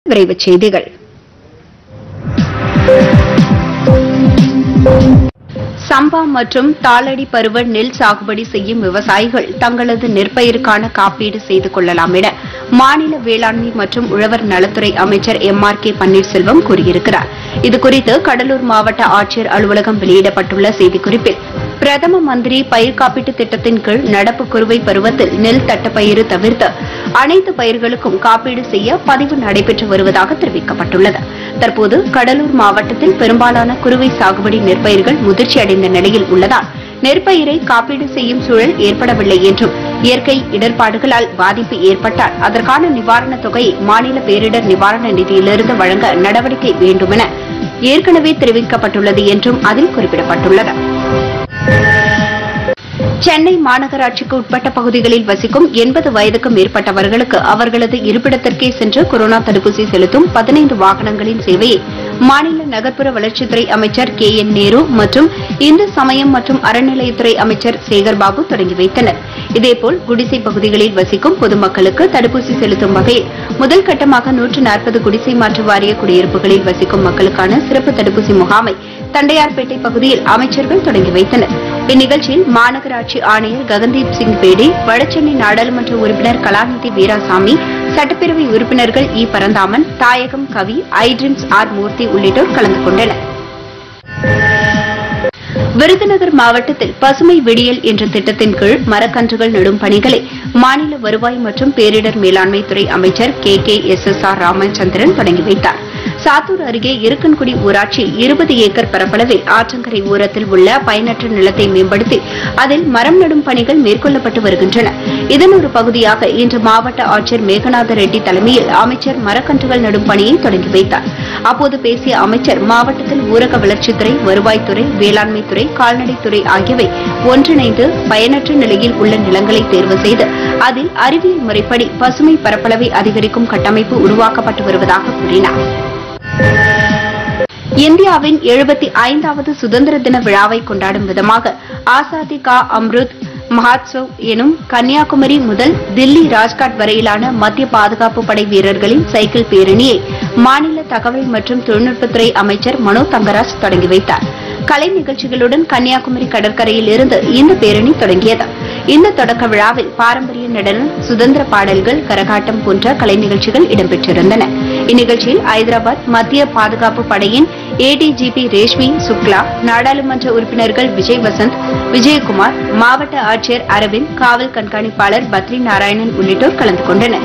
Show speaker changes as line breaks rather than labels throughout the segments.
விரைவுச் செய்திகள் சம்பா மற்றும் தாளடி பருவ நெல் சாகுபடி செய்யும் விவசாயிகள் தங்களது நெற்பயிர்க்கான காப்பீடு செய்து கொள்ளலாம் என மாநில வேளாண்மை மற்றும் உழவர் நலத்துறை அமைச்சர் எம் ஆர் கே பன்னீர்செல்வம் கூறியிருக்கிறார் இதுகுறித்து கடலூர் மாவட்ட ஆட்சியர் அலுவலகம் வெளியிடப்பட்டுள்ள செய்திக்குறிப்பில் பிரதம மந்திரி பயிர் காப்பீட்டு திட்டத்தின் கீழ் நடப்பு குறுவை பருவத்தில் நெல் தட்டப்பயிறு தவிர்த்து அனைத்து பயிர்களுக்கும் காப்பீடு செய்ய பதிவு நடைபெற்று வருவதாக தெரிவிக்கப்பட்டுள்ளது தற்போது கடலூர் மாவட்டத்தில் பெரும்பாலான குறுவை சாகுபடி நெற்பயிர்கள் முதிர்ச்சியடைந்த நிலையில் உள்ளதால் நெற்பயிரை காப்பீடு செய்யும் சூழல் ஏற்படவில்லை என்றும் இயற்கை இடர்பாடுகளால் பாதிப்பு ஏற்பட்டால் அதற்கான நிவாரணத் தொகையை மாநில பேரிடர் நிவாரண நிதியிலிருந்து வழங்க நடவடிக்கை வேண்டுமென ஏற்கனவே தெரிவிக்கப்பட்டுள்ளது என்றும் அதில் குறிப்பிடப்பட்டுள்ளது சென்னை மாநகராட்சிக்கு உட்பட்ட பகுதிகளில் வசிக்கும் எண்பது வயதுக்கும் மேற்பட்டவர்களுக்கு அவர்களது இருப்பிடத்திற்கே சென்று கொரோனா தடுப்பூசி செலுத்தும் பதினைந்து வாகனங்களின் சேவையை மாநில நகர்ப்புற வளர்ச்சித்துறை அமைச்சர் கே என் நேரு மற்றும் இந்து சமயம் மற்றும் அறநிலையத்துறை அமைச்சர் சேகர்பாபு தொடங்கி வைத்தனர் இதேபோல் குடிசை பகுதிகளில் வசிக்கும் பொதுமக்களுக்கு தடுப்பூசி செலுத்தும் வகையில் முதல் கட்டமாக நூற்று நாற்பது குடிசை மாற்று வாரிய குடியிருப்புகளில் வசிக்கும் மக்களுக்கான சிறப்பு தடுப்பூசி முகாமை தண்டையார்பேட்டை பகுதியில் அமைச்சர்கள் தொடங்கி வைத்தனர் இந்நிகழ்ச்சியில் மாநகராட்சி ஆணையர் ககன்தீப் சிங் பேடி வடசென்னை நாடாளுமன்ற உறுப்பினர் கலாநிதி வீராசாமி சட்டப்பேரவை உறுப்பினர்கள் இ பரந்தாமன் தாயகம் கவி ஐட்ரிம்ஸ் ஆர் மூர்த்தி உள்ளிட்டோர் கலந்து கொண்டனர் விருதுநகர் மாவட்டத்தில் பசுமை விடியல் என்ற திட்டத்தின் கீழ் மரக்கன்றுகள் நடும் பணிகளை மாநில வருவாய் மற்றும் பேரிடர் மேலாண்மை துறை அமைச்சர் K K S S R Ramachandran தொடங்கி வைத்தார் சாத்தூர் அருகே இருக்கன்குடி ஊராட்சியில் இருபது ஏக்கர் பரப்பளவில் ஆற்றங்கரை ஓரத்தில் உள்ள பயனற்ற நிலத்தை மேம்படுத்தி அதில் மரம் நடும் பணிகள் மேற்கொள்ளப்பட்டு வருகின்றன இதன் ஒரு பகுதியாக இன்று மாவட்ட ஆட்சியர் மேகநாத ரெட்டி தலைமையில் அமைச்சர் மரக்கன்றுகள் நடும் பணியை தொடங்கி வைத்தார் அப்போது பேசிய அமைச்சர் மாவட்டத்தில் ஊரக வளர்ச்சித்துறை வருவாய்த்துறை வேளாண்மைத்துறை கால்நடைத்துறை ஆகியவை ஒன்றிணைந்து பயனற்ற நிலையில் உள்ள நிலங்களை தேர்வு செய்து அதில் அறிவியல் முறைப்படி பசுமை பரப்பளவை அதிகரிக்கும் கட்டமைப்பு உருவாக்கப்பட்டு வருவதாக கூறினார் இந்தியாவின் எழுபத்தி ஐந்தாவது சுதந்திர தின விழாவை கொண்டாடும் விதமாக ஆசாதி கா அம்ருத் மஹாத்சவ் எனும் கன்னியாகுமரி முதல் தில்லி ராஜ்காட் வரையிலான மத்திய பாதுகாப்பு படை வீரர்களின் சைக்கிள் பேரணியை மாநில தகவல் மற்றும் தொழில்நுட்பத்துறை அமைச்சர் மனோ தங்கராஜ் தொடங்கி வைத்தார் கலை நிகழ்ச்சிகளுடன் கன்னியாகுமரி கடற்கரையில் இருந்து இந்த பேரணி தொடங்கியது இந்த தொடக்க விழாவில் பாரம்பரிய நடனம் சுதந்திர பாடல்கள் கரகாட்டம் போன்ற கலை நிகழ்ச்சிகள் இடம்பெற்றிருந்தன இந்நிகழ்ச்சியில் ஐதராபாத் மத்திய பாதுகாப்பு படையின் ஏடிஜிபி ரேஷ்மி சுக்லா நாடாளுமன்ற உறுப்பினர்கள் விஜய் வசந்த் விஜயகுமார் மாவட்ட ஆட்சியர் அரவிந்த் காவல் கண்காணிப்பாளர் பத்ரி நாராயணன் உள்ளிட்டோர் கலந்து கொண்டனர்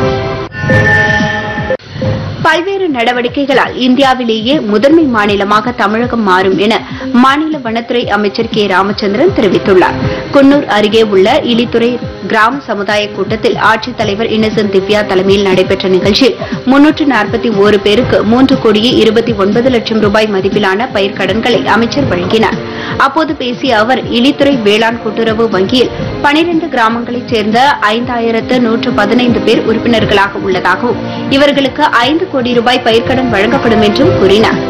பல்வேறு நடவடிக்கைகளால் இந்தியாவிலேயே முதன்மை மாநிலமாக தமிழகம் மாறும் என மாநில வனத்துறை அமைச்சர் கே ராமச்சந்திரன் தெரிவித்துள்ளார் குன்னூர் அருகே உள்ள இலித்துறை கிராம சமுதாய கூட்டத்தில் ஆட்சித்தலைவர் இன்னசென்ட் திவ்யா தலைமையில் நடைபெற்ற நிகழ்ச்சியில் முன்னூற்று நாற்பத்தி ஓரு பேருக்கு மூன்று கோடியே இருபத்தி ஒன்பது லட்சம் ரூபாய் மதிப்பிலான பயிர்க்கடன்களை அமைச்சர் வழங்கினார் அப்போது பேசிய அவர் இலித்துறை வேளாண் கூட்டுறவு வங்கியில் பனிரண்டு கிராமங்களைச் சேர்ந்த ஐந்தாயிரத்து நூற்று பதினைந்து பேர் உறுப்பினர்களாக உள்ளதாகவும் இவர்களுக்கு ஐந்து கோடி ரூபாய் பயிர்க்கடன் வழங்கப்படும் என்றும் கூறினார்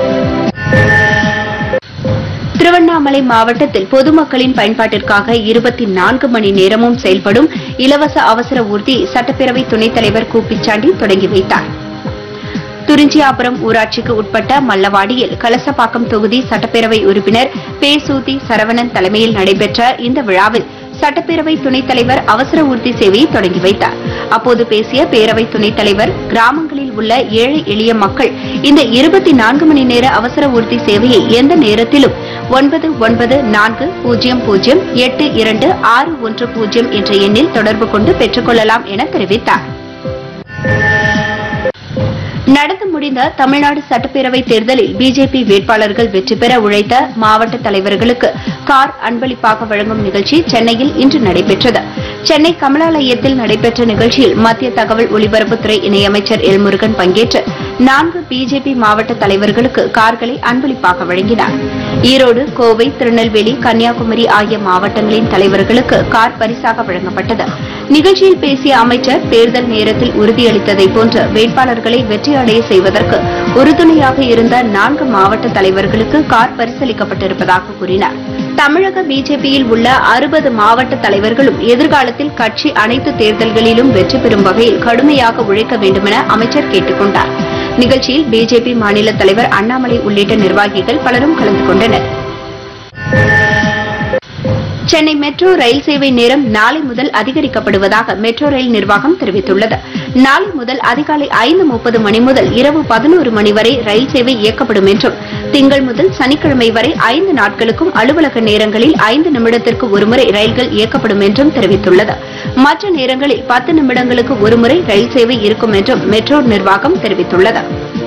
திருவண்ணாமலை மாவட்டத்தில் பொதுமக்களின் பயன்பாட்டிற்காக இருபத்தி நான்கு மணி நேரமும் செயல்படும் இலவச அவசர ஊர்தி சட்டப்பேரவை துணைத் தலைவர் கு பிச்சாண்டி தொடங்கி வைத்தார் துறிஞ்சியாபுரம் ஊராட்சிக்கு உட்பட்ட மல்லவாடியில் கலசப்பாக்கம் தொகுதி சட்டப்பேரவை உறுப்பினர் பே சூதி சரவணன் தலைமையில் நடைபெற்ற இந்த விழாவில் சட்டப்பேரவை துணைத் தலைவர் அவசர ஊர்தி சேவையை தொடங்கி வைத்தார் அப்போது பேசிய பேரவை துணைத் தலைவர் கிராமங்களில் உள்ள ஏழை எளிய மக்கள் இந்த இருபத்தி நான்கு மணி நேர அவசர ஊர்தி சேவையை எந்த நேரத்திலும் ஒன்பது ஒன்பது நான்கு பூஜ்ஜியம் பூஜ்ஜியம் எட்டு இரண்டு ஆறு ஒன்று பூஜ்ஜியம் என்ற எண்ணில் தொடர்பு கொண்டு பெற்றுக் கொள்ளலாம் என தெரிவித்தார் நடந்து முடிந்த தமிழ்நாடு சட்டப்பேரவை தேர்தலில் பிஜேபி வேட்பாளர்கள் வெற்றி பெற உழைத்த மாவட்ட தலைவர்களுக்கு கார் அன்பளிப்பாக வழங்கும் நிகழ்ச்சி சென்னையில் இன்று நடைபெற்றது சென்னை கமலாலயத்தில் நடைபெற்ற நிகழ்ச்சியில் மத்திய தகவல் ஒலிபரப்புத்துறை இணையமைச்சர் எல் முருகன் பங்கேற்று நான்கு பிஜேபி மாவட்ட தலைவர்களுக்கு கார்களை அன்பளிப்பாக வழங்கினார் ஈரோடு கோவை திருநெல்வேலி கன்னியாகுமரி ஆகிய மாவட்டங்களின் தலைவர்களுக்கு கார் பரிசாக வழங்கப்பட்டது நிகழ்ச்சியில் பேசிய அமைச்சர் தேர்தல் நேரத்தில் உறுதியளித்ததைப் போன்று வேட்பாளர்களை வெற்றியடைய செய்வதற்கு உறுதுணையாக இருந்த நான்கு மாவட்ட தலைவர்களுக்கு கார் பரிசளிக்கப்பட்டிருப்பதாக கூறினார் தமிழக பிஜேபியில் உள்ள அறுபது மாவட்ட தலைவர்களும் எதிர்காலத்தில் கட்சி அனைத்து தேர்தல்களிலும் வெற்றி பெறும் வகையில் கடுமையாக உழைக்க வேண்டுமென அமைச்சர் கேட்டுக் கொண்டார் நிகழ்ச்சியில் பிஜேபி மாநில தலைவர் அண்ணாமலை உள்ளிட்ட நிர்வாகிகள் பலரும் கலந்து கொண்டனர் சென்னை மெட்ரோ ரயில் சேவை நேரம் நாளை முதல் அதிகரிக்கப்படுவதாக மெட்ரோ ரயில் நிர்வாகம் தெரிவித்துள்ளது நாளை முதல் அதிகாலை ஐந்து முப்பது மணி முதல் இரவு பதினோரு மணி வரை ரயில் சேவை இயக்கப்படும் என்றும் திங்கள் முதல் சனிக்கிழமை வரை ஐந்து நாட்களுக்கும் அலுவலக நேரங்களில் ஐந்து நிமிடத்திற்கு ஒருமுறை ரயில்கள் இயக்கப்படும் என்றும் தெரிவித்துள்ளது மற்ற நேரங்களில் பத்து நிமிடங்களுக்கு ஒருமுறை ரயில் சேவை இருக்கும் என்றும் மெட்ரோ நிர்வாகம் தெரிவித்துள்ளது